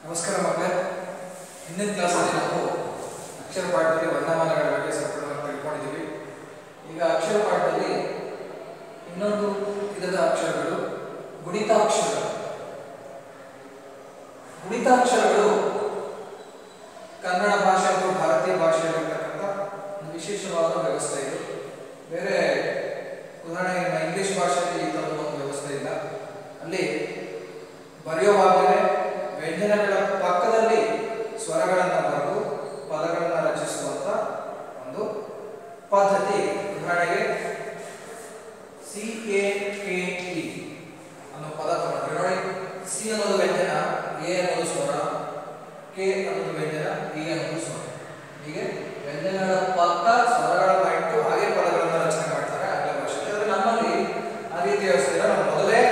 ನಮಸ್ಕಾರ ಮಕ್ಕಳೇ ಹಿಂದಿನ ಕ್ಲಾಸಲ್ಲಿ ನಾವು ಅಕ್ಷರ ಪಾಠದಲ್ಲಿ ವರ್ಣಮಾಲೆಗಳ ಬಗ್ಗೆ ಸಂಪೂರ್ಣವಾಗಿ ತಿಳ್ಕೊಂಡಿದ್ದೀವಿ ಈಗ ಅಕ್ಷರ ಪಾಠದಲ್ಲಿ ಇನ್ನೊಂದು ವಿಧದ ಅಕ್ಷರಗಳು ಗುಣಿತಾಕ್ಷರಗಳು ಗುಣಿತಾಕ್ಷರಗಳು ಕನ್ನಡ ಭಾಷೆ ಅಥವಾ ಭಾರತೀಯ ಭಾಷೆಯಲ್ಲಿರ್ತಕ್ಕಂಥ ಒಂದು ವಿಶೇಷವಾದ ವ್ಯವಸ್ಥೆ ಇದು ಬೇರೆ ಉದಾಹರಣೆಗೆ ನಮ್ಮ ಇಂಗ್ಲಿಷ್ ಭಾಷೆಯಲ್ಲಿ ಈ ಥರದ ಒಂದು ವ್ಯವಸ್ಥೆ ಇಲ್ಲ ಅಲ್ಲಿ ಬರೆಯುವಾಗಲೇ ವ್ಯಂಜನಗಳ ಪಕ್ಕದಲ್ಲಿ ಸ್ವರಗಳನ್ನು ಬರೆದು ಪದಗಳನ್ನು ರಚಿಸುವಂತ ಒಂದು ಪದ್ಧತಿ ಉದಾಹರಣೆಗೆ ಸಿ ಎ ಕೆ ಇ ಅನ್ನೋ ಪದ ತಗೊಂಡ್ರೆ ನೋಡಿ ಸಿ ಅನ್ನೋದು ವ್ಯಂಜನ ಎ ಅನ್ನೋದು ಸ್ವರ ಕೆ ಅನ್ನೋದು ವ್ಯಂಜನ ಇ ಅನ್ನೋದು ಸ್ವರ ಹೀಗೆ ವ್ಯಂಜನಗಳ ಪಕ್ಕ ಸ್ವರಗಳನ್ನ ಇಟ್ಟು ಹಾಗೆ ಪದಗಳನ್ನು ರಚನೆ ಮಾಡ್ತಾರೆ ಆಂಗ್ಲ ಭಾಷೆಯಲ್ಲಿ ಆದರೆ ನಮ್ಮಲ್ಲಿ ಆ ರೀತಿ ವ್ಯವಸ್ಥೆ ಇಲ್ಲ ನಾವು ಮೊದಲೇ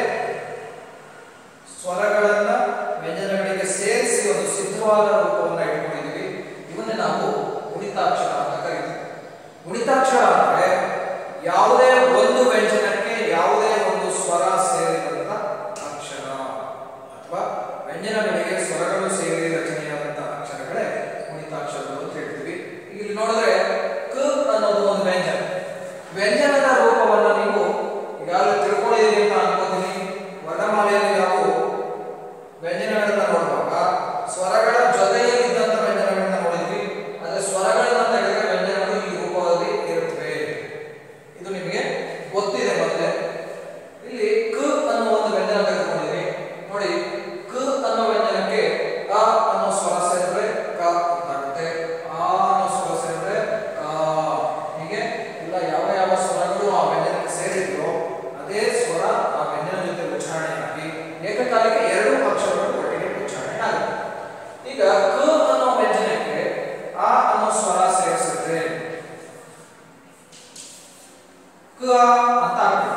ಸ್ವರಗಳನ್ನ ವ್ಯಂಜನಗಳಿಗೆ ಸೇರಿಸಿ ಒಂದು ಸಿದ್ಧವಾದ ರೂಪವನ್ನು ಇಟ್ಕೊಂಡಿದ್ದೀವಿ ಇವನ್ನೇ ನಾವು ಗುಣಿತಾಕ್ಷರ ಅಂತ ಕರಿತೀವಿ ಗುಣಿತಾಕ್ಷರ ಅಂದ್ರೆ ಯಾವುದೇ ಒಂದು ವ್ಯಂಜನಕ್ಕೆ ಯಾವುದೇ ಒಂದು ಸ್ವರ ಸೇರಿದಂತ ಅಕ್ಷರ ಅಥವಾ ವ್ಯಂಜನಗಳಿಗೆ ಸ್ವರಗಳು ಸೇರಿ ರಚನೆಯಾದಂತಹ ಅಕ್ಷರಗಳೇ ಗುಣಿತಾಕ್ಷರಗಳು ಅಂತ ಹೇಳ್ತೀವಿ ಈಗ ಇಲ್ಲಿ ನೋಡಿದ್ರೆ ಕ ಅನ್ನೋದು ಒಂದು ವ್ಯಂಜನ ವ್ಯಂಜನದ ರೂಪವನ್ನ ನೀವು ಈಗಾಗಲೇ ತಿಳ್ಕೊಂಡಿದ್ದೀರಿ ಅಂತ ಅನ್ಕೋತೀನಿ ವರ್ಣಮಾಲೆಯಲ್ಲಿ ನಾವು ವ್ಯಂಜನಗಳನ್ನ ನೋಡುವಾಗ ಸ್ವರಗಳ ಜೊತೆಯಲ್ಲಿದ್ದಂತ ವ್ಯಂಜನಗಳನ್ನ ನೋಡಿದ್ವಿ ಆದರೆ ಸ್ವರಗಳನ್ನ ತೆಗೆದರೆ ವ್ಯಂಜನಗಳು ಈ ರೂಪದಲ್ಲಿ ಇರುತ್ತವೆ ಇದು ನಿಮಗೆ ಗೊತ್ತಿದೆ ಮೊದಲೇ ಇಲ್ಲಿ ಕ ಅನ್ನೋ ಒಂದು ವ್ಯಂಜನ ತೆಗೆದುಕೊಂಡಿದ್ವಿ ನೋಡಿ ಕ ಅನ್ನೋ ವ್ಯಂಜನಕ್ಕೆ ಅ ಅನ್ನೋ ಸ್ವರ ಸೇರಿದ್ರೆ ಕ ಅಂತಾಗುತ್ತೆ ಆ ಅನ್ನೋ ಸ್ವರ ಸೇರಿದ್ರೆ ಕ ಹೀಗೆ ಎಲ್ಲ ಯಾವ ಯಾವ ಸ್ವರಗಳು ಆ ವ್ಯಂಜನಕ್ಕೆ ಸೇರಿದ್ರೋ ಅದೇ ಸ್ವರ ಆ ವ್ಯಂಜನ ಜೊತೆ ಉಚ್ಚಾರಣೆಯಾಗಿ ಏಕಕಾಲಕ್ಕೆ ಎರಡು ಅಕ್ಷರಗಳು ಒಟ್ಟಿಗೆ ಉಚ್ಚಾರಣೆ ಆಗುತ್ತೆ ಈಗ ಕ ಅನ್ನೋ ವ್ಯಂಜನಕ್ಕೆ ಆ ಅನ್ನೋ ಸ್ವರ ಸೇರಿಸಿದ್ರೆ ಕ ಅಂತ ಆಗ್ತದೆ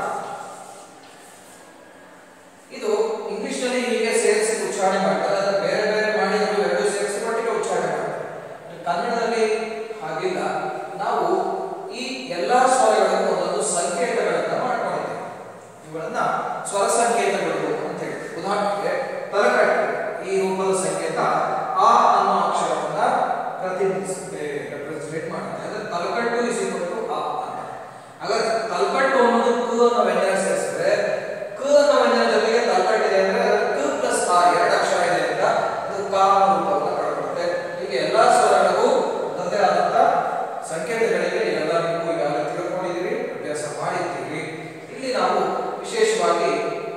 ಇದು ಇಂಗ್ಲಿಷ್ ನಲ್ಲಿ ಹೀಗೆ ಸೇರಿಸಿ ಉಚ್ಚಾರಣೆ ಮಾಡ್ತಾರೆ ಅದನ್ನ ಬೇರೆ ಬೇರೆ ಮಾಡಿ ಅದು ಎರಡು ಸೇರಿಸಿ ಒಟ್ಟಿಗೆ ಉಚ್ಚಾರಣೆ ಮಾಡ್ತಾರೆ ಕನ್ನಡದಲ್ಲಿ ಹಾಗಿಲ್ಲ ನಾವು ಈ ಎಲ್ಲಾ ಸ್ವರಗಳಿಗೂ ಒಂದೊಂದು ಸಂಕೇತಗಳನ್ನ ಮಾಡ್ಕೊಂಡಿದ್ದೇವೆ ಇವುಗಳನ್ನ ಸ್ವರ ಸಂಕೇತಗಳು ಅಂತ ಹೇಳಿ ಉದಾಹರಣೆಗೆ ತಲಕಟ್ಟು ಈ ರೂಪದ ಸಂಕೇತ ಆ ಅನ್ನೋ ಅಕ್ಷರವನ್ನ ಪ್ರತಿನಿಧಿಸುತ್ತೆ ರೆಪ್ರೆಸೆಂಟ್ ಮಾಡುತ್ತೆ ಅಂದ್ರೆ ತಲಕಟ್ಟು ಇಸ್ ಈಕ್ವಲ್ ಟು ಆ ಅಂತ ಹಾಗಾದ್ರೆ ತಲಕಟ್ಟು ಅನ್ನೋದು ಕ ಅನ್ನೋ ವ್ಯಂಜನ ಸೇರಿಸಿದ್ರೆ ಕ ಅನ್ನೋ ವ್ಯಂಜನ ಜೊತೆಗೆ ತಲಕಟ್ಟು ಇದೆ ಅಂದ್ರೆ ಕ ಪ್ಲಸ್ ಆ ಎರಡು ಅಕ್ಷರ ಇದೆ ಅಂತ ಅದು ಕ ಅನ್ನೋ ರೂಪವನ್ನು ಪಡೆದುಕೊಳ್ಳುತ್ತೆ ಹೀಗೆ ಎಲ್ಲಾ ಸ್ವರಗಳಿಗೂ ತನ್ನದೇ ಆದಂತ ಸಂಕೇತಗಳಿಗೆ ಎಲ್ಲ ನೀವು ಈಗಾಗಲೇ ತಿಳ್ಕೊಂಡಿದ್ದೀರಿ ಅಭ್ಯಾಸ ಮಾಡಿದ್ದೀರಿ ಇಲ್ಲಿ ನಾವು ವಿಶೇಷವಾಗಿ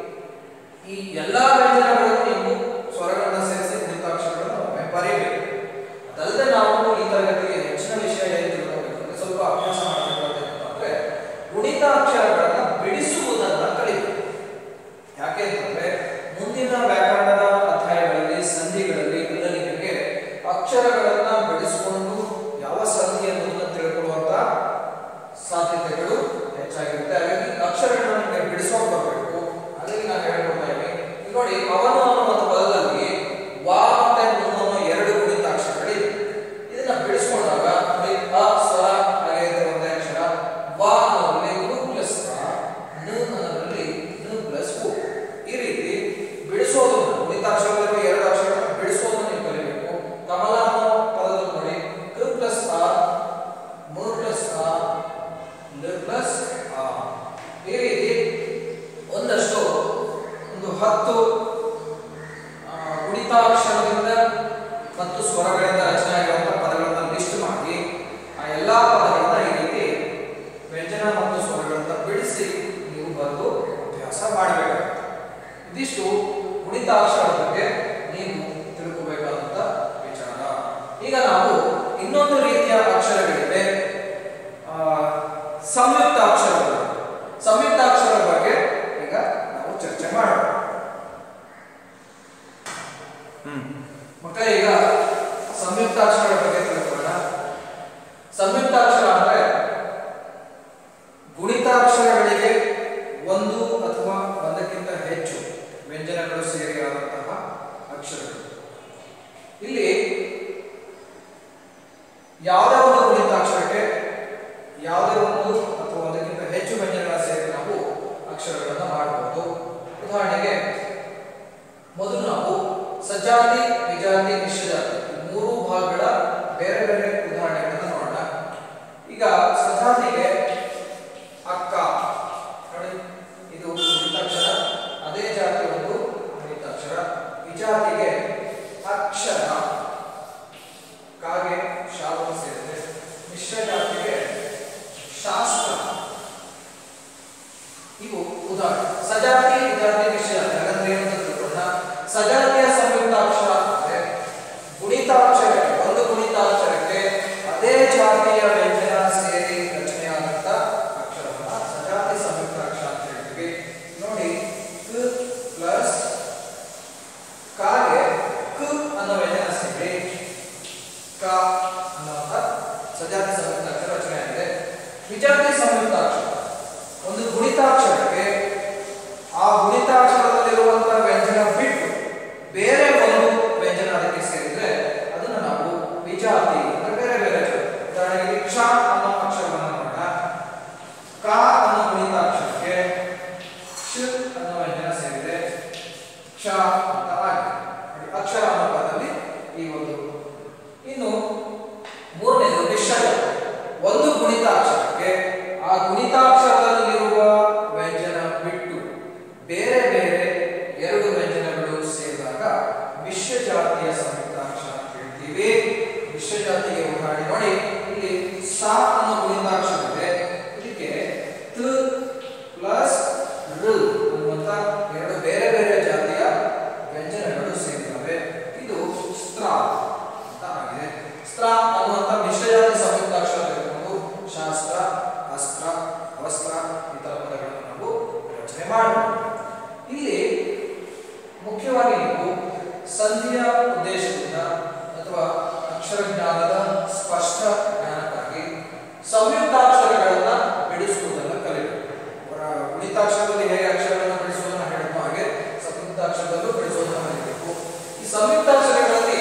ಈ ಎಲ್ಲಾ ವ್ಯಂಜನಗಳಿಗೂ ನೀವು ಸ್ವರಗಳನ್ನ ಸೇರಿಸಿ ಗುಣಿತಾಕ್ಷರಗಳನ್ನು ಒಮ್ಮೆ ಬರೀಬೇಕು ಅದಲ್ಲದೆ ನಾವು ಈ ತರಗತಿಗೆ ಹೆಚ್ಚಿನ ವಿಷಯ ಏನು ತಿಳ್ಕೊಬೇಕು ಅಂದ್ರೆ ಸ್ವಲ್ಪ ಅಭ್ಯಾಸ ಮಾಡಬೇಕು ಅಂದ್ರೆ ಗುಣಿತಾಕ್ಷರಗಳನ್ನ ಬಿಡಿಸುವುದನ್ನ ಕಲಿಬೇಕು ಯಾಕೆ ಅಂತಂದ್ರೆ ಮುಂದಿನ ವ್ಯಾಕರಣದ ಅಧ್ಯಾಯಗಳಲ್ಲಿ ಸಂಧಿಗಳಲ್ಲಿ ಎಲ್ಲ ನಿಮಗೆ ಅಕ್ಷರಗಳನ್ನ ಬಿಡಿಸಿಕೊಂಡು ಯಾವ ಸಂಧಿ ಅನ್ನೋದನ್ನ ತಿಳ್ಕೊಳ್ಳುವಂತ ಸಾಧ್ಯತೆಗಳು ಹೆಚ್ಚಾಗಿರುತ್ತೆ ಹಾಗಾಗಿ ಅಕ್ಷರಗಳನ್ನ ನಿಮಗೆ ಬಿಡಿಸೋಕೆ ಬರಬೇಕು ಹಾಗಾಗಿ ನಾನು ಹೇಳ್ಕೊಡ್ತಾ ಇದ್ದೀನಿ ಇಲ್ಲಿ ನೋಡಿ ಅವನು ಅನ್ನುವಂಥ ಪದದಲ್ಲಿ ವಾ ಮತ್ತೆ ನು ಅನ್ನೋ ಎರಡು ಗುಣಿತಾಕ್ಷರಗಳಿವೆ ಇದನ್ನ ಬಿಡಿಸ್ಕೊಂಡಾಗ ನೋಡಿ ಅ ಸ್ವರ ಹಾಗೆ ಇದೆ ಒಂದೇ ಅಕ್ಷರ ವಾ ಅನ್ನೋದ್ರಲ್ಲಿ ನು ಪ್ಲಸ್ ಅ ನ ಅನ್ನೋದ್ರಲ್ಲಿ ನ ಪ್ಲಸ್ ಉ ಈ ರೀತಿ ಬಿಡಿಸೋದನ್ನ ಗುಣಿತಾಕ್ಷರದಲ್ಲಿರುವ ಎರಡು ಅಕ್ಷರಗಳನ್ನು ಬಿಡಿಸೋದನ್ನ ನೀವು ಕಲಿಬೇಕು ಕಮಲ ಅನ್ನೋ ಪದದಲ್ಲಿ ನೋಡಿ ಕ ಪ್ಲಸ್ ಆ ಮ ಪ್ಲಸ್ ಆ ಲ ಪ್ಲಸ್ ಆ ಈ ರೀತಿ ಒಂದಷ್ಟು ಒಂದು ಹತ್ತು ಆ, ಗುಣಿತಾಕ್ಷರದಿಂದ ಮತ್ತು ಸ್ವರಗಳಿಂದ ರಚನೆ ಆಗಿರುವಂತಹ ಪದಗಳನ್ನ ಲಿಸ್ಟ್ ಮಾಡಿ ಆ ಎಲ್ಲಾ ಪದಗಳನ್ನ ಈ ರೀತಿ ವ್ಯಂಜನ ಮತ್ತು ಸ್ವರಗಳನ್ನ ಬಿಡಿಸಿ ನೀವು ಬರೆದು ಅಭ್ಯಾಸ ಮಾಡಬೇಕಾಗುತ್ತೆ ಇದಿಷ್ಟು ಗುಣಿತಾಕ್ಷರ ಬಗ್ಗೆ ನೀವು ತಿಳ್ಕೋಬೇಕಾದಂತ ವಿಚಾರ ಈಗ ನಾವು ಇನ್ನೊಂದು ರೀತಿಯ ಅಕ್ಷರಗಳಿವೆ ಆ, ಸಂಯುಕ್ತ ಅಕ್ಷರಗಳು ಸಂಯುಕ್ತ ಅಕ್ಷರ ಬಗ್ಗೆ ಈಗ ನಾವು ಚರ್ಚೆ ಮಾಡೋಣ ಮಕ್ಕಳೇ ಈಗ ಸಂಯುಕ್ತ ಅಕ್ಷರ ಬಗ್ಗೆ ತಿಳ್ಕೊಳ್ಳೋಣ ಸಂಯುಕ್ತ ಅಕ್ಷರ ಅಂದ್ರೆ ಗುಣಿತಾಕ್ಷರಗಳಿಗೆ ಒಂದು ಅಥವಾ ಒಂದಕ್ಕಿಂತ ಹೆಚ್ಚು ವ್ಯಂಜನಗಳು ಸೇರಿ ಆದಂತಹ ಅಕ್ಷರಗಳು ಇಲ್ಲಿ ಯಾವುದೇ ಒಂದು ಗುಣಿತಾಕ್ಷರಕ್ಕೆ ಯಾವುದೇ ಒಂದು ಅಥವಾ ಒಂದಕ್ಕಿಂತ ಹೆಚ್ಚು ವ್ಯಂಜನಗಳ ಸೇರಿ ನಾವು ಅಕ್ಷರಗಳನ್ನು ಮಾಡಬಹುದು ಉದಾಹರಣೆಗೆ ಮೊದಲು ನಾವು ಸಜ್ಜ ಸಜಾತಿ ವಿಜಾತಿ ಮಿಶ್ರಜಾತಿ ಈ ಮೂರು ಭಾಗಗಳ ಬೇರೆ ಬೇರೆ ಉದಾಹರಣೆಗಳನ್ನು ನೋಡೋಣ ಈಗ ಸಜಾತಿಗೆ ಅಕ್ಕ ನೋಡಿ ಇದು ಗುಣಿತಾಕ್ಷರ ಅದೇ ಜಾತಿ ಒಂದು ಗುಣಿತಾಕ್ಷರ ವಿಜಾತಿಗೆ ಅಕ್ಷರ ಕಾಗೆ ಶಾಲು ಸೇರಿದೆ ಮಿಶ್ರ ಜಾತಿಗೆ ಶಾಸ್ತ್ರ ಇವು ಉದಾಹರಣೆ ಸಜಾತಿ ವಿಜಾತಿ ಮಿಶ್ರ ಜಾತಿ ಹಾಗಾದ್ರೆ ಏನು ಅಂತ ತಿಳ್ಕೊಳ್ಳೋಣ ಸಜಾತಿಯ ಸಂಯುಕ್ತಾಕ್ಷರ ಅಂದ್ರೆ ಗುಣಿತಾಕ್ಷರಕ್ಕೆ ಒಂದು ಗುಣಿತಾಕ್ಷರಕ್ಕೆ ಅದೇ ಜಾತಿಯ ವ್ಯಂಜನ ಸೇರಿ ರಚನೆಯಾದಂತ ಅಕ್ಷರವನ್ನ ಸಜಾತಿ ಸಂಯುಕ್ತಾಕ್ಷರ ಅಂತ ಹೇಳ್ತೀವಿ ನೋಡಿ ಕ ಪ್ಲಸ್ ಕಾಗೆ ಕ ಅನ್ನೋ ವ್ಯಂಜನ ಸೇರಿ ಕ ಅನ್ನುವಂಥ ಸಜಾತಿ ಸಂಯುಕ್ತಾಕ್ಷರ ರಚನೆಯಾಗಿದೆ ವಿಜಾತಿ ಸಂಯುಕ್ತಾಕ್ಷರ ಒಂದು ಗುಣಿತಾಕ್ಷರಕ್ಕೆ ಆ ಗುಣಿತಾಕ್ಷರದಲ್ಲಿರುವಂತಹ ವ್ಯಂಜನ ಬಿಟ್ಟು ಬೇರೆ ಒಂದು ವ್ಯಂಜನ ಅದಕ್ಕೆ ಸೇರಿದ್ರೆ ಅದನ್ನು ನಾವು ವಿಜಾತಿ ಅಂದ್ರೆ ಬೇರೆ ಬೇರೆ ಅಕ್ಷರ ಉದಾಹರಣೆಗೆ ಕ್ಷ ಅನ್ನೋ ಅಕ್ಷರವನ್ನು ನೋಡೋಣ ಕ ಅನ್ನೋ ಗುಣಿತಾಕ್ಷರಕ್ಕೆ ಕ್ಷ ಅನ್ನೋ ವ್ಯಂಜನ ಸೇರಿದೆ ಕ್ಷ ಅಂತ ಆಗಿದೆ ನೋಡಿ, ಅಕ್ಷರ ಅನ್ನೋ ಪದದಲ್ಲಿ ಈ ಒಂದು ಇನ್ನು ಮೂರನೇದು ನಿಶ್ಚಯ ಒಂದು ಗುಣಿತಾಕ್ಷರಕ್ಕೆ ಆ ಗುಣಿತಾಕ್ಷರದಲ್ಲಿರುವ ವ್ಯಂಜನ ಬಿಟ್ಟು ಬೇರೆ ಬೇರೆ ಎರಡು ವ್ಯಂಜನಗಳು ಸೇರಿದಾಗ ಮಿಶ್ರ ಜಾತಿಯ ಸಂಯುಕ್ತಾಕ್ಷರ ಅಂತ ಹೇಳ್ತೀವಿ ಮಿಶ್ರ ಜಾತಿಗೆ ಉದಾಹರಣೆ ನೋಡಿ ಇಲ್ಲಿ ಸ ಅನ್ನೋ ಗುಣಿತಾಕ್ಷರ ಇದೆ ಇದಕ್ಕೆ ತ ಪ್ಲಸ್ ಋ ಅನ್ನುವಂತ ಎರಡು ಬೇರೆ ಬೇರೆ ಜಾತಿಯ ವ್ಯಂಜನಗಳು ಸೇರಿದ್ದಾವೆ ಇದು ಸ್ತ್ರ ಅಂತ ಆಗಿದೆ ಸ್ತ್ರ ಅನ್ನುವಂತ ಮಿಶ್ರಜಾತಿ ಸಂಯುಕ್ತಾಕ್ಷರ ತೆಗೆದುಕೊಂಡು ಶಾಸ್ತ್ರ ಅಸ್ತ್ರ ವಸ್ತ್ರ ಇತರ ಪದಗಳನ್ನು ನಾವು ರಚನೆ ಮಾಡಬಹುದು ಇಲ್ಲಿ ಮುಖ್ಯವಾಗಿ ನೀವು ಸಂಧಿಯ ಉದ್ದೇಶದಿಂದ ಅಥವಾ ಅಕ್ಷರ ಜ್ಞಾನದ ಸ್ಪಷ್ಟ ಜ್ಞಾನಕ್ಕಾಗಿ ಸಂಯುಕ್ತಾಕ್ಷರಗಳನ್ನ ಬಿಡಿಸುವುದನ್ನು ಕಲಿಯಬೇಕು ಅವರ ಗುಣಿತಾಕ್ಷರದಲ್ಲಿ ಹೇಗೆ ಅಕ್ಷರಗಳನ್ನು ಬಿಡಿಸುವುದನ್ನು ಹೇಳಿದ ಹಾಗೆ ಸಂಯುಕ್ತಾಕ್ಷರದಲ್ಲೂ ಬಿಡಿಸುವುದನ್ನು ಕಲಿಯಬೇಕು ಈ ಸಂಯುಕ್ತಾಕ್ಷರಗಳಲ್ಲಿ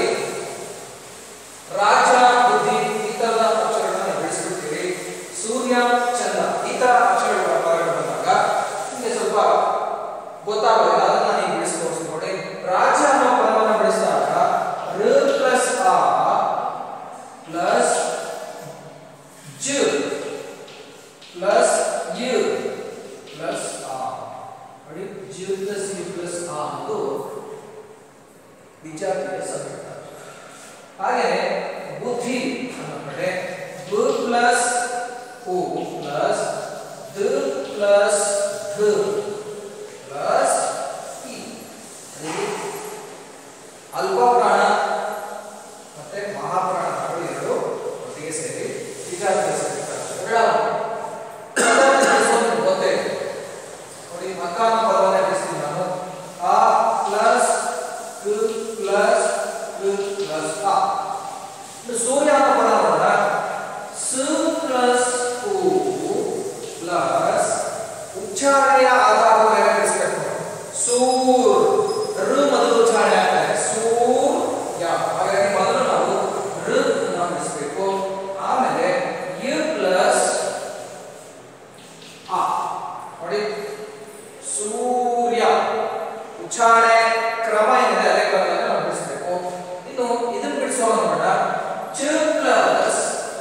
ರಾಜ ಬುದ್ಧಿ ಈ ತರದ ಅಕ್ಷರಗಳನ್ನು ಬಿಡಿಸ್ಬಿಡ್ತೀವಿ ಸೂರ್ಯ ಚಂದ್ರ ಈ ತರ ಅಕ್ಷರಗಳ ಪದಗಳು ಬಂದಾಗ ನಿಮಗೆ ಸ್ವಲ್ಪ ಗೊತ್ತಾಗೋದಿಲ್ಲ ಅದನ್ನ ನೀವು ಬಿಡಿಸ್ಬೋದು ನೋಡಿ ರಾಜ ಅನ್ನೋ ಪದವನ್ನು ಬಿಡಿಸಿದಾಗ ರ ಪ್ಲಸ್ ಆ ಪ್ಲಸ್ ಜ ಪ್ಲಸ್ ಯು ಪ್ಲಸ್ ಆ ನೋಡಿ ಜಿ ಪ್ಲಸ್ ಯು ಪ್ಲಸ್ ಆ ಅನ್ನೋದು ವಿಜಾತಿಯ ಸಂಯುಕ್ತ ಹಾಗೆಯೇ ಬುದ್ಧಿ ಅನ್ನೋ ಕಡೆ ಬ ಪ್ಲಸ್ ಉ ಪ್ಲಸ್ ದ ಪ್ಲಸ್ ಧ ಪ್ಲಸ್ ಇ ಅಲ್ಲಿ ಅಲ್ಪ ಪ್ರಾಣ ಮತ್ತೆ ಮಹಾಪ್ರಾಣಗಳು ಎರಡು ಒಟ್ಟಿಗೆ ಸೇರಿ ವಿಜಾತಿಯ ಸಂಯುಕ್ತಾಕ್ಷರಗಳಾಗಿವೆ. ವಿಜಾತಿ ಬಿಡಿಸೋದು ಗೊತ್ತೇ ಇದೆ. ನೋಡಿ ಅಕ್ಕ ಅನ್ನೋ ಪದವನ್ನ ಬಿಡಿಸ್ತೀನಿ ನಾನು ಆ ಪ್ಲಸ್ ಕ ಪ್ಲಸ್ ಕ ಪ್ಲಸ್ ಆ ಇನ್ನು ಸೂರ್ಯ ಅನ್ನೋ ಪದ ನೋಡೋಣ ಸ ಪ್ಲಸ್ ಉ ಪ್ಲಸ್ ಉಚ್ಚಾರಣೆಯ ಆಧಾರದ ಮೇಲೆ ಬಿಡಿಸ್ಬೇಕು ಸೂರ್ ಋ ಮೊದಲು ಉಚ್ಚಾರಣೆ ಆಗ್ತದೆ ಸೂರ್ ಯ ಹಾಗಾಗಿ ಮೊದಲು ನಾವು ಋ ಅನ್ನ ಬಿಡಿಸ್ಬೇಕು ಆಮೇಲೆ ಯು ಪ್ಲಸ್ ಆ ನೋಡಿ ಸೂರ್ಯ ಉಚ್ಚಾರಣೆ ಕ್ರಮ ಏನಿದೆ ಅದೇ ಕ್ರಮದಲ್ಲಿ ನಾವು ಬಿಡಿಸಬೇಕು ಇನ್ನು ಇದನ್ನು ಬಿಡಿಸುವಾಗ ನೋಡೋಣ ಚ ಪ್ಲಸ್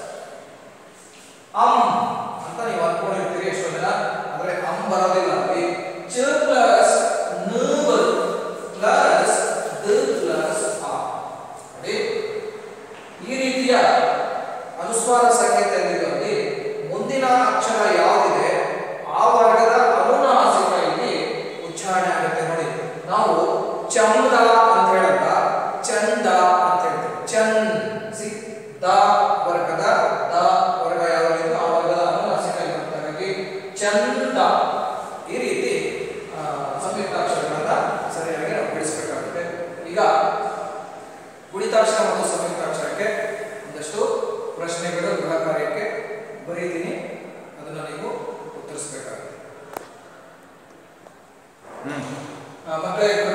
ಅಂ ಅಂತ ನೀವು ಅನ್ಕೊಂಡಿರ್ತೀರಿ ಎಷ್ಟೋ ಜನ ಆದ್ರೆ ಅಂ ಬರೋದಿಲ್ಲ ಅಲ್ಲಿ ಚ ಪ್ಲಸ್ ನ ಬರುತ್ತೆ ಪ್ಲಸ್ ದ ಪ್ಲಸ್ ಆ ನೋಡಿ ಈ ರೀತಿಯ ಅನುಸ್ವಾರ ಸಂಕೇತದಲ್ಲಿ ಮುಂದಿನ ಅಕ್ಷರ ಯಾವುದಿದೆ ಆ ವರ್ಗದ ಅನುನಾಸಿಕ ಇಲ್ಲಿ ಉಚ್ಚಾರಣೆ ಆಗುತ್ತೆ ನೋಡಿ ನಾವು ಚಂದ ಅಂತ ಹೇಳಲ್ಲ ಚಂದ ಅಂತ ಹೇಳ್ತೀವಿ ಚಂದ್ ಸಿ ದ ವರ್ಗದ ದ ವರ್ಗ ಯಾವುದಿದೆ ಆ ವರ್ಗದ ಅನುನಾಸಿಕ ಇರುತ್ತೆ ಹಾಗಾಗಿ ಚಂದ ಈ ರೀತಿ ಆ, ಸಂಯುಕ್ತಾಕ್ಷರಗಳನ್ನ ಸರಿಯಾಗಿ ನಾವು ಬಿಡಿಸಬೇಕಾಗುತ್ತೆ ಈಗ ಗುಣಿತಾಕ್ಷರ ಮತ್ತು ಸಂಯುಕ್ತಾಕ್ಷರಕ್ಕೆ ಒಂದಷ್ಟು ಪ್ರಶ್ನೆಗಳು ಗೃಹ ಕಾರ್ಯಕ್ಕೆ ಬರೀತೀನಿ ಅದನ್ನ ನೀವು ಉತ್ತರಿಸಬೇಕಾಗುತ್ತೆ ಆ, ಮಕ್ಕಳೇ